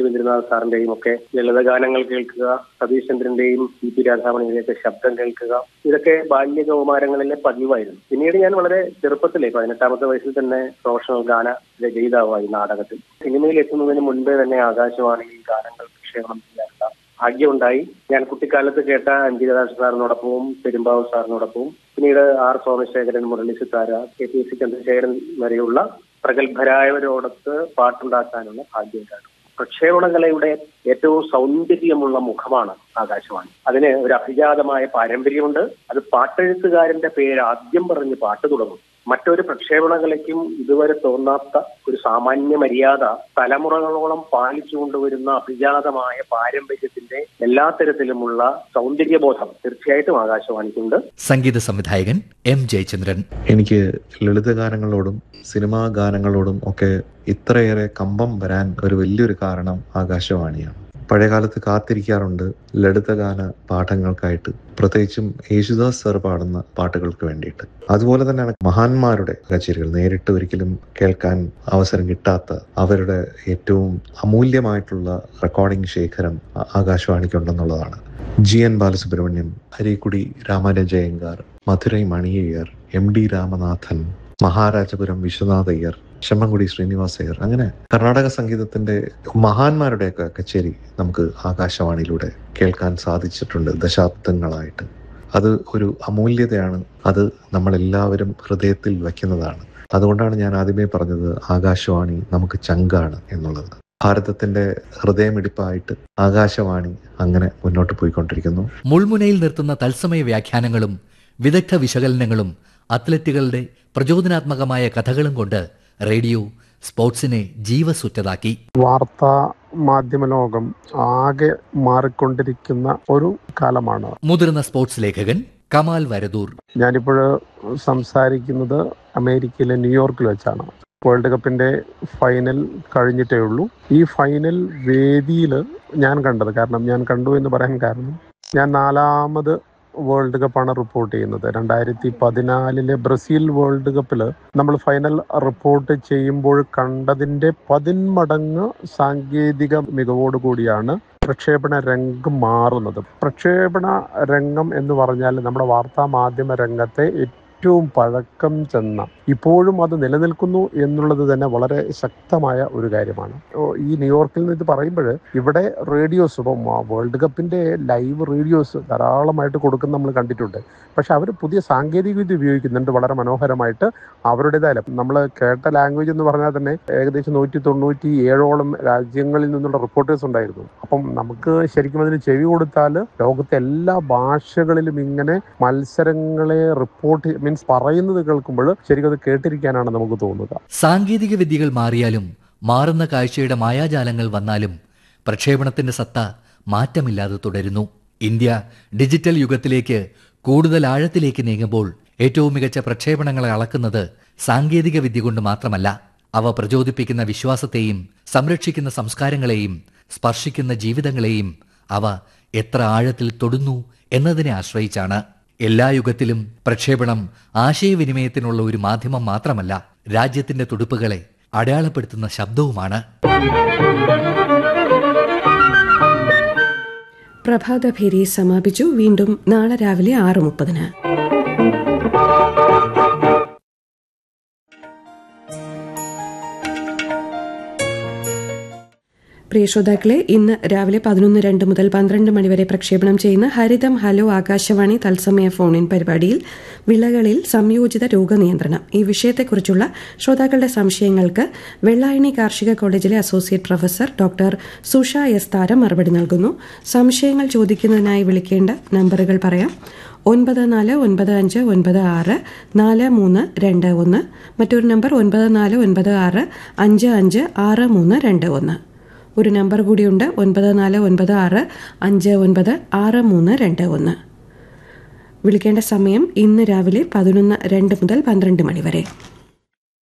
രവീന്ദ്രനാഥ് സാറിന്റെയും ഒക്കെ ലളിതഗാനങ്ങൾ കേൾക്കുക സതീഷ് ചന്ദ്രന്റെയും പി പി രാധാമണിയുടെയൊക്കെ ശബ്ദം കേൾക്കുക ഇതൊക്കെ ബാല്യകൗമാരങ്ങളിലെ പതിവായിരുന്നു പിന്നീട് ഞാൻ വളരെ ചെറുപ്പത്തിലെ പതിനെട്ടാമത്തെ വയസ്സിൽ തന്നെ പ്രൊഫഷണൽ ഗാന രചയിതാവായി നാടകത്തിൽ സിനിമയിൽ എത്തുന്നതിന് മുൻപേ തന്നെ ആകാശവാണിയിൽ ഗാനങ്ങൾ പ്രക്ഷേപണം ചെയ്യാനുള്ള ഭാഗ്യമുണ്ടായി ഞാൻ കുട്ടിക്കാലത്ത് കേട്ട അഞ്ജിതദാസ് സാറിനോടൊപ്പവും പെരുമ്പാവൂർ സാറിനോടൊപ്പവും പിന്നീട് R Somasekharan Murali Sithara K P C Chandrasekharan വരെയുള്ള പ്രഗത്ഭരായവരോടൊത്ത് പാട്ടുണ്ടാക്കാനുള്ള ഭാഗ്യമുണ്ടായിരുന്നു പ്രക്ഷേപണ കലയുടെ ഏറ്റവും സൗന്ദര്യമുള്ള മുഖമാണ് ആകാശവാണി അതിന് ഒരു അഭിജാതമായ പാരമ്പര്യമുണ്ട് അത് പാട്ടെഴുത്തുകാരന്റെ പേര് ആദ്യം പറഞ്ഞ് പാട്ട് തുടങ്ങും മറ്റൊരു പ്രക്ഷേപണ കലയ്ക്കും ഇതുവരെ തോന്നാത്ത ഒരു സാമാന്യ മര്യാദ തലമുറകളോളം പാലിച്ചു കൊണ്ടുവരുന്ന അഭിജാതമായ പാരമ്പര്യത്തിന്റെ എല്ലാ തരത്തിലുമുള്ള സൗന്ദര്യബോധം തീർച്ചയായിട്ടും ആകാശവാണിക്കുണ്ട് സംഗീത സംവിധായകൻ എം ജയചന്ദ്രൻ എനിക്ക് ലളിതഗാനങ്ങളോടും സിനിമാ ഗാനങ്ങളോടും ഒക്കെ ഇത്രയേറെ കമ്പം വരാൻ ഒരു വലിയൊരു കാരണം ആകാശവാണിയാണ് പഴയകാലത്ത് കാത്തിരിക്കാറുണ്ട് ലളിതഗാന പാഠങ്ങൾക്കായിട്ട് പ്രത്യേകിച്ചും യേശുദാസ് സർ പാടുന്ന പാട്ടുകൾക്ക് വേണ്ടിയിട്ട് അതുപോലെ തന്നെയാണ് മഹാന്മാരുടെ കച്ചേരികൾ നേരിട്ട് ഒരിക്കലും കേൾക്കാൻ അവസരം കിട്ടാത്ത അവരുടെ ഏറ്റവും അമൂല്യമായിട്ടുള്ള റെക്കോർഡിംഗ് ശേഖരം ആകാശവാണിക്കുണ്ടെന്നുള്ളതാണ് G N Balasubramaniam Ariyakudi Ramanuja Iyengar Madurai Mani Iyer M D Ramanathan Maharajapuram Viswanath Iyer Chemmangudi Srinivas Iyer അങ്ങനെ കർണാടക സംഗീതത്തിന്റെ മഹാന്മാരുടെയൊക്കെ കച്ചേരി നമുക്ക് ആകാശവാണിയിലൂടെ കേൾക്കാൻ സാധിച്ചിട്ടുണ്ട് ദശാബ്ദങ്ങളായിട്ട് അത് ഒരു അമൂല്യതയാണ് അത് നമ്മളെല്ലാവരും ഹൃദയത്തിൽ വയ്ക്കുന്നതാണ് അതുകൊണ്ടാണ് ഞാൻ ആദ്യമേ പറഞ്ഞത് ആകാശവാണി നമുക്ക് ചങ്കാണ് എന്നുള്ളത് ഭാരതത്തിന്റെ ഹൃദയമിടിപ്പായിട്ട് ആകാശവാണി അങ്ങനെ മുന്നോട്ട് പോയിക്കൊണ്ടിരിക്കുന്നു മുൾമുനയിൽ നിർത്തുന്ന തത്സമയ വ്യാഖ്യാനങ്ങളും വിദഗ്ധ വിശകലനങ്ങളും അത്ലറ്റുകളുടെ പ്രചോദനാത്മകമായ കഥകളും കൊണ്ട് റേഡിയോ സ്പോർട്സിനെ ജീവസുറ്റതാക്കി വാർത്താ മാധ്യമ ലോകം ആകെ മാറിക്കൊണ്ടിരിക്കുന്ന ഒരു കാലമാണ് മുതിർന്ന സ്പോർട്സ് ലേഖകൻ കമാൽ വരദൂർ ഞാനിപ്പോൾ സംസാരിക്കുന്നത് അമേരിക്കയിലെ ന്യൂയോർക്കിൽ വെച്ചാണ് വേൾഡ് കപ്പിന്റെ ഫൈനൽ കഴിഞ്ഞിട്ടേ ഉള്ളൂ ഈ ഫൈനൽ വേദിയിൽ ഞാൻ കണ്ടത് കാരണം ഞാൻ കണ്ടു എന്ന് പറയാൻ കാരണം ഞാൻ നാലാമത് വേൾഡ് കപ്പാണ് റിപ്പോർട്ട് ചെയ്യുന്നത് രണ്ടായിരത്തി പതിനാലിലെ ബ്രസീൽ വേൾഡ് കപ്പിൽ നമ്മൾ ഫൈനൽ റിപ്പോർട്ട് ചെയ്യുമ്പോൾ കണ്ടതിന്റെ പതിന്മടങ്ങ് സാങ്കേതിക മികവോട് കൂടിയാണ് പ്രക്ഷേപണ രംഗം മാറുന്നത് പ്രക്ഷേപണ രംഗം എന്ന് പറഞ്ഞാൽ നമ്മുടെ വാർത്താ മാധ്യമ രംഗത്തെ ഏറ്റവും പഴക്കം ചെന്ന ഇപ്പോഴും അത് നിലനിൽക്കുന്നു എന്നുള്ളത് തന്നെ വളരെ ശക്തമായ ഒരു കാര്യമാണ് ഈ ന്യൂയോർക്കിൽ നിന്ന് ഇത് പറയുമ്പോൾ ഇവിടെ റേഡിയോസ് ഇപ്പം വേൾഡ് കപ്പിന്റെ ലൈവ് റേഡിയോസ് ധാരാളമായിട്ട് കൊടുക്കുന്ന നമ്മൾ കണ്ടിട്ടുണ്ട് പക്ഷെ അവർ പുതിയ സാങ്കേതിക വിദ്യ ഉപയോഗിക്കുന്നുണ്ട് വളരെ മനോഹരമായിട്ട് അവരുടേതായ നമ്മൾ കേട്ട ലാംഗ്വേജ് എന്ന് പറഞ്ഞാൽ തന്നെ ഏകദേശം നൂറ്റി തൊണ്ണൂറ്റി ഏഴോളം രാജ്യങ്ങളിൽ നിന്നുള്ള റിപ്പോർട്ടേഴ്സ് ഉണ്ടായിരുന്നു അപ്പം നമുക്ക് ശരിക്കും അതിന് ചെവി കൊടുത്താൽ ലോകത്തെ എല്ലാ ഭാഷകളിലും ഇങ്ങനെ മത്സരങ്ങളെ റിപ്പോർട്ട് മീൻസ് പറയുന്നത് കേൾക്കുമ്പോൾ ശരിക്കും അത് കേട്ടിരിക്കാനാണ് നമുക്ക് തോന്നുക സാങ്കേതിക വിദ്യകൾ മാറിയാലും മാറുന്ന കാഴ്ചയുടെ മായാജാലങ്ങൾ വന്നാലും പ്രക്ഷേപണത്തിന്റെ സത്ത മാറ്റമില്ലാതെ തുടരുന്നു ഇന്ത്യ ഡിജിറ്റൽ യുഗത്തിലേക്ക് കൂടുതൽ ആഴത്തിലേക്ക് നീങ്ങുമ്പോൾ ഏറ്റവും മികച്ച പ്രക്ഷേപണങ്ങളെ അളക്കുന്നത് സാങ്കേതിക വിദ്യ കൊണ്ട് മാത്രമല്ല അവ പ്രചോദിപ്പിക്കുന്ന വിശ്വാസത്തെയും സംരക്ഷിക്കുന്ന സംസ്കാരങ്ങളെയും സ്പർശിക്കുന്ന ജീവിതങ്ങളെയും അവ എത്ര ആഴത്തിൽ തൊടുന്നു എന്നതിനെ ആശ്രയിച്ചാണ് എല്ലാ യുഗത്തിലും പ്രക്ഷേപണം ആശയവിനിമയത്തിനുള്ള ഒരു മാധ്യമം മാത്രമല്ല രാജ്യത്തിന്റെ തുടുപ്പുകളെ അടയാളപ്പെടുത്തുന്ന ശബ്ദവുമാണ് പ്രഭാതഭേരി സമാപിച്ചു വീണ്ടും നാളെ രാവിലെ ആറ് മുപ്പതിന് പ്രിയ ശ്രോതാക്കളെ ഇന്ന് രാവിലെ പതിനൊന്ന് രണ്ട് മുതൽ പന്ത്രണ്ട് മണിവരെ പ്രക്ഷേപണം ചെയ്യുന്ന ഹരിതം ഹലോ ആകാശവാണി തത്സമയ ഫോൺ ഇൻ പരിപാടിയിൽ വിളകളിൽ സംയോജിത രോഗനിയന്ത്രണം ഈ വിഷയത്തെക്കുറിച്ചുള്ള ശ്രോതാക്കളുടെ സംശയങ്ങൾക്ക് വെള്ളായണി കാർഷിക കോളേജിലെ associate professor doctor Susha S Thara മറുപടി നൽകുന്നു സംശയങ്ങൾ ചോദിക്കുന്നതിനായി വിളിക്കേണ്ട നമ്പറുകൾ പറയാം ഒൻപത് നാല് ഒൻപത് അഞ്ച് ഒൻപത് ആറ് നാല് മൂന്ന് രണ്ട് ഒന്ന് മറ്റൊരു നമ്പർ ഒൻപത് നാല് ഒൻപത് ആറ് അഞ്ച് അഞ്ച് ആറ് മൂന്ന് രണ്ട് ഒന്ന് ഒരു നമ്പർ കൂടിയുണ്ട് ഒൻപത് നാല് ഒൻപത് ആറ് അഞ്ച് ഒൻപത് ആറ് മൂന്ന് രണ്ട് ഒന്ന് വിളിക്കേണ്ട സമയം ഇന്ന് രാവിലെ പതിനൊന്ന് രണ്ട് മുതൽ പന്ത്രണ്ട് മണി വരെ